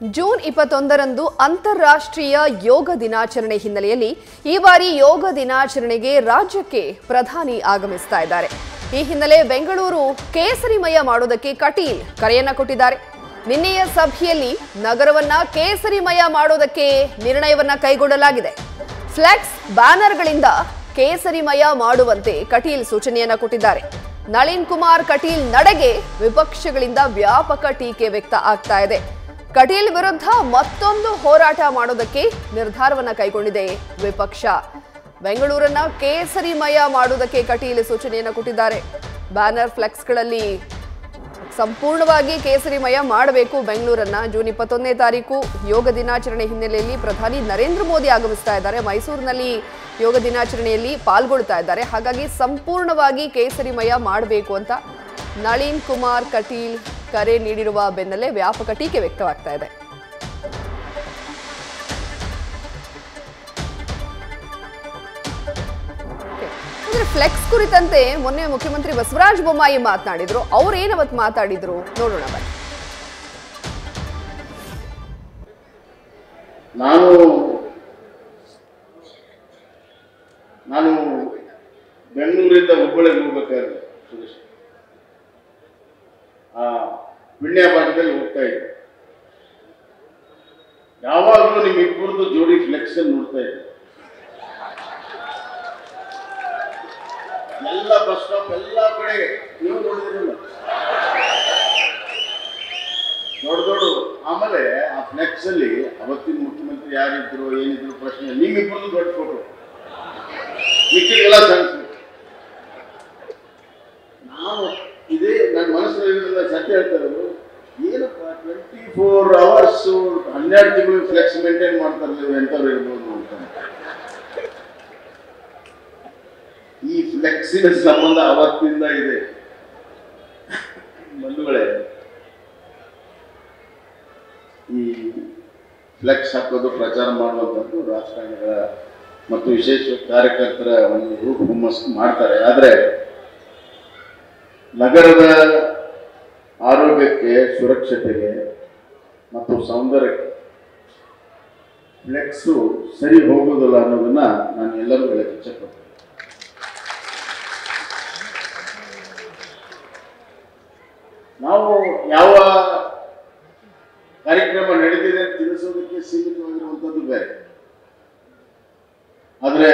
June ಇಪ್ಪತ್ತೊಂದರಂದು ಅಂತಾರಾಷ್ಟ್ರೀಯ ಯೋಗ ದಿನಾಚರಣೆ ಹಿನ್ನೆಲೆಯಲ್ಲಿ ಈ ಬಾರಿ ಯೋಗ ದಿನಾಚರಣೆಗೆ ರಾಜ್ಯಕ್ಕೆ ಪ್ರಧಾನಿ ಆಗಮಿಸ್ತಾ ಇದ್ದಾರೆ ಈ ಹಿನ್ನೆಲೆ ಬೆಂಗಳೂರು ಕೇಸರಿಮಯ ಮಾಡೋದಕ್ಕೆ ಕಟೀಲ್ ಕರೆಯನ್ನ ಕೊಟ್ಟಿದ್ದಾರೆ ನಿನ್ನೆಯ ಸಭೆಯಲ್ಲಿ ನಗರವನ್ನ ಕೇಸರಿಮಯ ಮಾಡೋದಕ್ಕೆ ನಿರ್ಣಯವನ್ನ ಕೈಗೊಳ್ಳಲಾಗಿದೆ ಫ್ಲೆಕ್ಸ್ ಬ್ಯಾನರ್ಗಳಿಂದ ಕೇಸರಿಮಯ ಮಾಡುವಂತೆ ಕಟೀಲ್ ಸೂಚನೆಯನ್ನ ಕೊಟ್ಟಿದ್ದಾರೆ ನಳಿನ್ ಕುಮಾರ್ ಕಟೀಲ್ ನಡೆಗೆ ವಿಪಕ್ಷಗಳಿಂದ ವ್ಯಾಪಕ ಟೀಕೆ ವ್ಯಕ್ತ ಆಗ್ತಾ ಇದೆ ಕಟೀಲ್ ವಿರುದ್ಧ ಮತ್ತೊಂದು ಹೋರಾಟ ಮಾಡೋದಕ್ಕೆ ನಿರ್ಧಾರವನ್ನ ಕೈಗೊಂಡಿದೆ ವಿಪಕ್ಷ ಬೆಂಗಳೂರನ್ನ ಕೇಸರಿಮಯ ಮಾಡುವುದಕ್ಕೆ ಕಟೀಲ್ ಸೂಚನೆಯನ್ನ ಕೊಟ್ಟಿದ್ದಾರೆ ಬ್ಯಾನರ್ ಫ್ಲೆಕ್ಸ್ಗಳಲ್ಲಿ ಸಂಪೂರ್ಣವಾಗಿ ಕೇಸರಿಮಯ ಮಾಡಬೇಕು ಬೆಂಗಳೂರನ್ನ ಜೂನ್ ಇಪ್ಪತ್ತೊಂದನೇ ತಾರೀಕು ಯೋಗ ದಿನಾಚರಣೆ ಹಿನ್ನೆಲೆಯಲ್ಲಿ ಪ್ರಧಾನಿ ನರೇಂದ್ರ ಮೋದಿ ಆಗಮಿಸ್ತಾ ಇದ್ದಾರೆ ಮೈಸೂರಿನಲ್ಲಿ ಯೋಗ ದಿನಾಚರಣೆಯಲ್ಲಿ ಪಾಲ್ಗೊಳ್ತಾ ಇದ್ದಾರೆ ಹಾಗಾಗಿ ಸಂಪೂರ್ಣವಾಗಿ ಕೇಸರಿಮಯ ಮಾಡಬೇಕು ಅಂತ ನಳಿನ್ ಕುಮಾರ್ ಕಟೀಲ್ ಕರೆ ನೀಡಿರುವ ಬೆನ್ನಲ್ಲೇ ವ್ಯಾಪಕ ಟೀಕೆ ವ್ಯಕ್ತವಾಗ್ತಾ ಇದೆ Okay. ಅಂದ್ರೆ ಫ್ಲೆಕ್ಸ್ ಕುರಿತಂತೆ ಮೊನ್ನೆ ಮುಖ್ಯಮಂತ್ರಿ ಬಸವರಾಜ ಬೊಮ್ಮಾಯಿ ಮಾತನಾಡಿದ್ರು ಅವ್ರು ಏನವತ್ತು ಮಾತಾಡಿದ್ರು ನೋಡೋಣ ಬನ್ನಿ ನಾನು ನಾನು ಬೆಂಗಳೂರಿಂದ ಹುಬ್ಬಳ್ಳಿಗೆ ಹೋಗ್ಬೇಕಾದ್ರೆ ಸುರೇಶ್ ಆ ವಿಣ್ಯ ಭಾಗದಲ್ಲಿ ಹೋಗ್ತಾ ಇದ್ದೆ ಯಾವಾಗಲೂ ನಿಮ್ಮ ಇಬ್ಬರದು ಜೋಡಿ ಫ್ಲೆಕ್ಸ್ ನೋಡ್ತಾ ಇದ್ದೆ ಎಲ್ಲ ಬಸ್ ಸ್ಟಾಪ್ ಎಲ್ಲ ಕಡೆ ನೀವು ನೋಡಿದ್ರಲ್ಲ ದೊಡ್ಡ ದೊಡ್ಡ ಆಮೇಲೆ ಆ ಫ್ಲೆಕ್ಸ್ ಅಲ್ಲಿ ಅವತ್ತಿನ ಮುಖ್ಯಮಂತ್ರಿ ಯಾರಿದ್ರು ಏನಿದ್ರು ಪ್ರಶ್ನೆ ನಿಮ್ಮಿಬ್ಬರದು ದೊಡ್ಡ ಫೋಟೋ ಮಿಕ್ಕಿದೆಲ್ಲ ಸಣ್ಣ photo. ನಾವು ಇದೇ ನನ್ನ ಮನಸ್ಸಿನ ಸತ್ಯ ಹೇಳ್ತಾರೆ ಏನಪ್ಪ ಟ್ವೆಂಟಿ ಫೋರ್ ಅವರ್ಸ್ ಹನ್ನೆರಡು ತಿಂಗಳು ಫ್ಲೆಕ್ಸ್ ಮೇಂಟೈನ್ ಮಾಡ್ತಾರಲ್ಲ ಎಂಥವ್ರು ಇರ್ಬೋದು ಅಂತ ಈ ಫ್ಲೆಕ್ಸಿನ ಸಂಬಂಧ ಅವತ್ತಿಂದ ಇದೆ ಬಂಧುಗಳೇ ಈ ಫ್ಲೆಕ್ಸ್ ಹಾಕೋದು ಪ್ರಚಾರ ಮಾಡುವಂಥದ್ದು ರಾಜಕಾರಣಿಗಳ ಮತ್ತು ವಿಶೇಷ ಕಾರ್ಯಕರ್ತರ ಒಂದು ರೂಪ ಹುಮ್ಮಸ್ಸು ಮಾಡ್ತಾರೆ ಆದರೆ ನಗರದ ಆರೋಗ್ಯಕ್ಕೆ ಸುರಕ್ಷತೆಗೆ ಮತ್ತು ಸೌಂದರ್ಯಕ್ಕೆ ಫ್ಲೆಕ್ಸು ಸರಿ ಹೋಗೋದಿಲ್ಲ ಅನ್ನೋದನ್ನ ನಾನು ಎಲ್ಲರೂ ಹೇಳಕ್ಕೆ ಇಚ್ಛೆಪಡ್ತೇನೆ ನಾವು ಯಾವ ಕಾರ್ಯಕ್ರಮ ನಡೆದಿದೆ ಅಂತ ತಿಳಿಸೋದಕ್ಕೆ ಸೀಮಿತವಾಗಿರುವಂಥದ್ದು ಬೇರೆ ಆದರೆ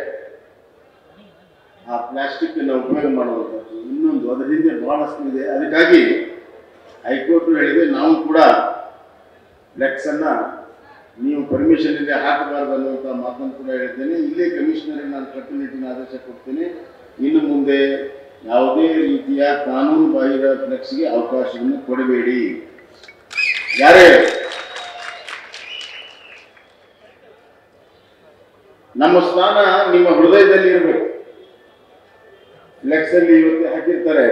ಆ ಪ್ಲಾಸ್ಟಿಕ್ ಉಪಯೋಗ ಮಾಡುವಂಥದ್ದು ಇನ್ನೊಂದು ಅದರ ಹಿಂದೆ ಬಹಳಷ್ಟು ಇದೆ ಅದಕ್ಕಾಗಿ ಹೈಕೋರ್ಟ್ ಹೇಳಿದೆ ನಾವು ಕೂಡ ಫ್ಲೆಕ್ಸ್ ಅನ್ನ ನೀವು ಪರ್ಮಿಷನ್ ಇದೆ ಹಾಕಬಾರ್ದು ಅನ್ನುವಂಥ ಮಾತನ್ನು ಕೂಡ ಹೇಳಿದ್ದೇನೆ ಇಲ್ಲೇ ಕಮಿಷನರಿಗೆ ನಾನು ಕಟ್ಟುನಿಟ್ಟಿನ ಆದೇಶ ಕೊಡ್ತೇನೆ ಇನ್ನು ಮುಂದೆ ಯಾವುದೇ ರೀತಿಯ ಕಾನೂನು ಬಾಹಿರ ಫ್ಲೆಕ್ಸ್ಗೆ ಅವಕಾಶವನ್ನು ಕೊಡಬೇಡಿ ಯಾರೇ ನಮ್ಮ ಸ್ಥಾನ ನಿಮ್ಮ ಹೃದಯದಲ್ಲಿ ಇರಬೇಕು ಫ್ಲೆಕ್ಸ್ ಅಲ್ಲಿ ಇವತ್ತು ಹಾಕಿರ್ತಾರೆ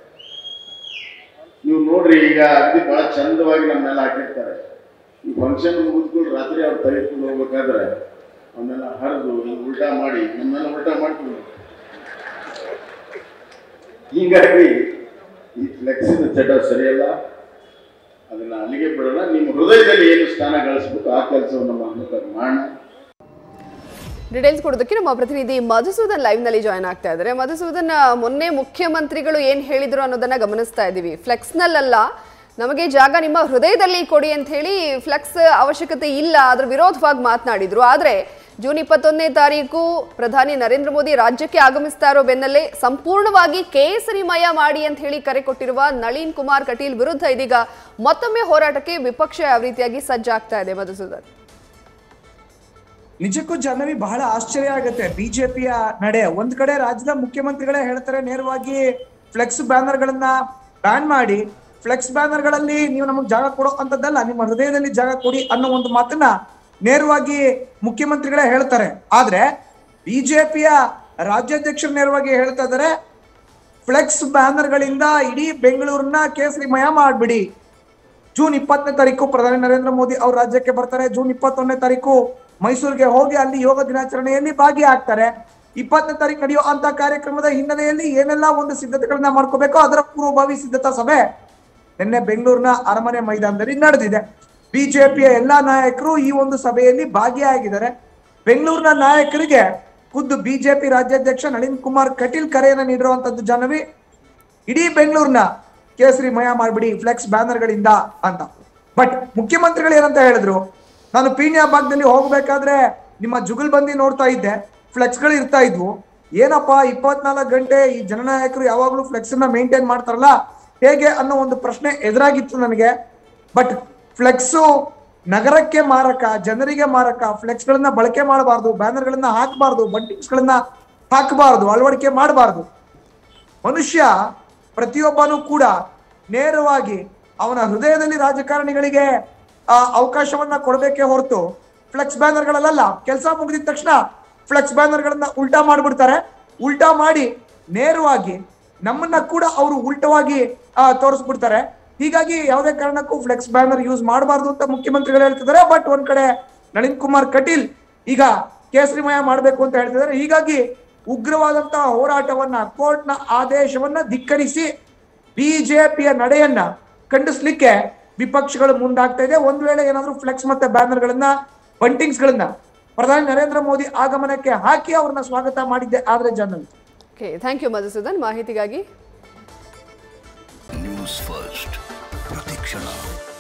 ನೀವು ನೋಡ್ರಿ ಈಗ ಅಗದಿ ಬಹಳ ಚಂದವಾಗಿ ನಮ್ಮೆಲ್ಲ ಹಾಕಿರ್ತಾರೆ ಈ ಫಂಕ್ಷನ್ ಮುಗಿದ್ಕೊಂಡು ರಾತ್ರಿ ಅವ್ರು ತೆಗೆದುಕೊಂಡು ಹೋಗ್ಬೇಕಾದ್ರೆ ಅವನ್ನೆಲ್ಲ ಹರಿದು ಹಿಂಗೆ ಉಲ್ಟಾ ಮಾಡಿ ನಮ್ಮೆಲ್ಲ ಉಲ್ಟಾ ಮಾಡ್ತೀವಿ ಹೀಗಾಗಿ ಈ ಫ್ಲೆಕ್ಸಿನ ಚಟ ಸರಿಯಲ್ಲ ಅದನ್ನ ಅಲ್ಲಿಗೆ ಬಿಡೋಣ ನಿಮ್ಮ ಹೃದಯದಲ್ಲಿ ಏನು ಸ್ಥಾನ ಗಳಿಸ್ಬೇಕು ಆ ಕೆಲಸವನ್ನು ಮಾಡಬೇಕಾದ್ರೆ ಮಾಡೋಣ ಡೀಟೇಲ್ಸ್ ಕೊಡೋದಕ್ಕೆ ನಮ್ಮ ಪ್ರತಿನಿಧಿ ಮಧುಸೂದನ್ ಲೈವ್ ನಲ್ಲಿ ಜಾಯ್ನ್ ಆಗ್ತಾ ಇದ್ದಾರೆ ಮಧುಸೂದನ್ ಮೊನ್ನೆ ಮುಖ್ಯಮಂತ್ರಿಗಳು ಏನ್ ಹೇಳಿದ್ರು ಅನ್ನೋದನ್ನ ಗಮನಿಸ್ತಾ ಇದ್ದೀವಿ ಫ್ಲೆಕ್ಸ್ ನಲ್ಲಲ್ಲ ನಮಗೆ ಜಾಗ ನಿಮ್ಮ ಹೃದಯದಲ್ಲಿ ಕೊಡಿ ಅಂತ ಹೇಳಿ ಫ್ಲೆಕ್ಸ್ ಅವಶ್ಯಕತೆ ಇಲ್ಲ ಅದ್ರ ವಿರೋಧವಾಗಿ ಮಾತನಾಡಿದ್ರು ಆದ್ರೆ ಜೂನ್ ಇಪ್ಪತ್ತೊಂದನೇ ತಾರೀಕು ಪ್ರಧಾನಿ ನರೇಂದ್ರ ಮೋದಿ ರಾಜ್ಯಕ್ಕೆ ಆಗಮಿಸ್ತಾ ಇರೋ ಬೆನ್ನಲ್ಲೇ ಸಂಪೂರ್ಣವಾಗಿ ಕೇಸರಿಮಯ ಮಾಡಿ ಅಂತ ಹೇಳಿ ಕರೆ ಕೊಟ್ಟಿರುವ ನಳಿನ್ ಕುಮಾರ್ ಕಟೀಲ್ ವಿರುದ್ಧ ಇದೀಗ ಮತ್ತೊಮ್ಮೆ ಹೋರಾಟಕ್ಕೆ ವಿಪಕ್ಷ ಯಾವ ರೀತಿಯಾಗಿ ಸಜ್ಜಾಗ್ತಾ ಇದೆ ಮಧುಸೂದನ್ ನಿಜಕ್ಕೂ ಜನರಿಗೆ ಬಹಳ ಆಶ್ಚರ್ಯ ಆಗುತ್ತೆ ಬಿಜೆಪಿಯ ನಡೆ ಒಂದ್ ಕಡೆ ರಾಜ್ಯದ ಮುಖ್ಯಮಂತ್ರಿಗಳೇ ಹೇಳ್ತಾರೆ ನೇರವಾಗಿ ಫ್ಲೆಕ್ಸ್ ಬ್ಯಾನರ್ ಗಳನ್ನ ಬ್ಯಾನ್ ಮಾಡಿ ಫ್ಲೆಕ್ಸ್ ಬ್ಯಾನರ್ ಗಳಲ್ಲಿ ನೀವು ನಮಗ್ ಜಾಗ ಕೊಡೋ ಅಂತದ್ದಲ್ಲ ನಿಮ್ಮ ಹೃದಯದಲ್ಲಿ ಜಾಗ ಕೊಡಿ ಅನ್ನೋ ಒಂದು ಮಾತನ್ನ ನೇರವಾಗಿ ಮುಖ್ಯಮಂತ್ರಿಗಳೇ ಹೇಳ್ತಾರೆ ಆದ್ರೆ ಬಿಜೆಪಿಯ ರಾಜ್ಯಾಧ್ಯಕ್ಷರು ನೇರವಾಗಿ ಹೇಳ್ತಾ ಇದ್ದಾರೆ ಫ್ಲೆಕ್ಸ್ ಬ್ಯಾನರ್ ಗಳಿಂದ ಇಡೀ ಬೆಂಗಳೂರನ್ನ ಕೇಸರಿಮಯ ಮಾಡ್ಬಿಡಿ ಜೂನ್ ಇಪ್ಪತ್ತನೇ ತಾರೀಕು ಪ್ರಧಾನಿ ನರೇಂದ್ರ ಮೋದಿ ಅವರು ರಾಜ್ಯಕ್ಕೆ ಬರ್ತಾರೆ ಜೂನ್ ಇಪ್ಪತ್ತೊಂದನೇ ತಾರೀಕು ಮೈಸೂರಿಗೆ ಹೋಗಿ ಅಲ್ಲಿ ಯೋಗ ದಿನಾಚರಣೆಯಲ್ಲಿ ಭಾಗಿಯಾಗ್ತಾರೆ ಇಪ್ಪತ್ತನೇ ತಾರೀಕು ನಡೆಯೋ ಅಂತ ಕಾರ್ಯಕ್ರಮದ ಹಿನ್ನೆಲೆಯಲ್ಲಿ ಏನೆಲ್ಲ ಒಂದು ಸಿದ್ಧತೆಗಳನ್ನ ಮಾಡ್ಕೋಬೇಕೋ ಅದರ ಪೂರ್ವಭಾವಿ ಸಿದ್ಧತಾ ಸಭೆ ನಿನ್ನೆ ಬೆಂಗಳೂರಿನ ಅರಮನೆ ಮೈದಾನದಲ್ಲಿ ನಡೆದಿದೆ ಬಿಜೆಪಿಯ ಎಲ್ಲಾ ನಾಯಕರು ಈ ಒಂದು ಸಭೆಯಲ್ಲಿ ಭಾಗಿಯಾಗಿದ್ದಾರೆ ಬೆಂಗಳೂರಿನ ನಾಯಕರಿಗೆ ಖುದ್ದು ಬಿಜೆಪಿ ರಾಜ್ಯಾಧ್ಯಕ್ಷ ನಳಿನ್ ಕುಮಾರ್ ಕಟೀಲ್ ಕರೆಯನ್ನು ನೀಡಿರುವಂತದ್ದು ಜನವಿ ಇಡೀ ಬೆಂಗಳೂರಿನ ಕೇಸರಿಮಯ ಮಾಡ್ಬಿಡಿ ಫ್ಲೆಕ್ಸ್ ಬ್ಯಾನರ್ಗಳಿಂದ ಅಂತ ಬಟ್ ಮುಖ್ಯಮಂತ್ರಿಗಳು ಏನಂತ ಹೇಳಿದ್ರು ನಾನು ಪೀಣ್ಯ ಭಾಗದಲ್ಲಿ ಹೋಗ್ಬೇಕಾದ್ರೆ ನಿಮ್ಮ ಜುಗಲ್ಬಂದಿ ನೋಡ್ತಾ ಇದ್ದೆ ಫ್ಲೆಕ್ಸ್ಗಳು ಇರ್ತಾ ಇದ್ವು ಏನಪ್ಪಾ ಇಪ್ಪತ್ನಾಲ್ಕು ಗಂಟೆ ಈ ಜನನಾಯಕರು ಯಾವಾಗ್ಲೂ ಫ್ಲೆಕ್ಸ್ ನ ಮೇಂಟೈನ್ ಮಾಡ್ತಾರಲ್ಲ ಹೇಗೆ ಅನ್ನೋ ಒಂದು ಪ್ರಶ್ನೆ ಎದುರಾಗಿತ್ತು ನನಗೆ ಬಟ್ ಫ್ಲೆಕ್ಸು ನಗರಕ್ಕೆ ಮಾರಕ ಜನರಿಗೆ ಮಾರಕ ಫ್ಲೆಕ್ಸ್ ಗಳನ್ನ ಬಳಕೆ ಮಾಡಬಾರ್ದು ಬ್ಯಾನರ್ ಗಳನ್ನ ಹಾಕಬಾರ್ದು ಬಂಟಿಂಗ್ಸ್ ಗಳನ್ನ ಹಾಕಬಾರ್ದು ಅಳವಡಿಕೆ ಮಾಡಬಾರ್ದು ಮನುಷ್ಯ ಪ್ರತಿಯೊಬ್ಬನೂ ಕೂಡ ನೇರವಾಗಿ ಅವನ ಹೃದಯದಲ್ಲಿ ರಾಜಕಾರಣಿಗಳಿಗೆ ಆ ಅವಕಾಶವನ್ನ ಕೊಡಬೇಕೇ ಹೊರತು ಫ್ಲೆಕ್ಸ್ ಬ್ಯಾನರ್ಗಳಲ್ಲ ಕೆಲಸ ಮುಗಿದ ತಕ್ಷಣ ಫ್ಲೆಕ್ಸ್ ಬ್ಯಾನರ್ಗಳನ್ನ ಉಲ್ಟಾ ಮಾಡ್ಬಿಡ್ತಾರೆ ಉಲ್ಟಾ ಮಾಡಿ ನೇರವಾಗಿ ನಮ್ಮನ್ನ ಕೂಡ ಅವರು ಉಲ್ಟವಾಗಿ ಆ, ತೋರಿಸ್ಬಿಡ್ತಾರೆ ಹೀಗಾಗಿ ಯಾವುದೇ ಕಾರಣಕ್ಕೂ ಫ್ಲೆಕ್ಸ್ ಬ್ಯಾನರ್ ಯೂಸ್ ಮಾಡಬಾರ್ದು ಅಂತ ಮುಖ್ಯಮಂತ್ರಿಗಳು ಹೇಳ್ತಿದ್ದಾರೆ ಬಟ್ ಒಂದ್ ಕಡೆ ನಳಿನ್ ಕುಮಾರ್ ಕಟೀಲ್ ಈಗ ಕೇಸರಿಮಯ ಮಾಡಬೇಕು ಅಂತ ಹೇಳ್ತಿದ್ದಾರೆ ಹೀಗಾಗಿ ಉಗ್ರವಾದಂತಹ ಹೋರಾಟವನ್ನ ಕೋರ್ಟ್ನ ಆದೇಶವನ್ನ ಧಿಕ್ಕರಿಸಿ ಬಿಜೆಪಿಯ ನಡೆಯನ್ನ ಖಂಡಿಸ್ಲಿಕ್ಕೆ ವಿಪಕ್ಷಗಳು ಮುಂದಾಗ್ತಾ ಇದೆ ಒಂದ್ ವೇಳೆ ಏನಾದ್ರೂ ಫ್ಲೆಕ್ಸ್ ಮತ್ತೆ ಬ್ಯಾನರ್ ಗಳನ್ನ ಬಂಟಿಂಗ್ಸ್ ಗಳನ್ನ ಪ್ರಧಾನಿ ನರೇಂದ್ರ ಮೋದಿ ಆಗಮನಕ್ಕೆ ಹಾಕಿ ಅವ್ರನ್ನ ಸ್ವಾಗತ ಮಾಡಿದ್ದೆ ಆದ್ರೆ ಜನ ಓಕೆ ಥ್ಯಾಂಕ್ ಯು ಮಧುಸೂದನ್ ಮಾಹಿತಿಗಾಗಿ ನ್ಯೂಸ್ ಫಸ್ಟ್ ಪ್ರತಿಕ್ಷಣ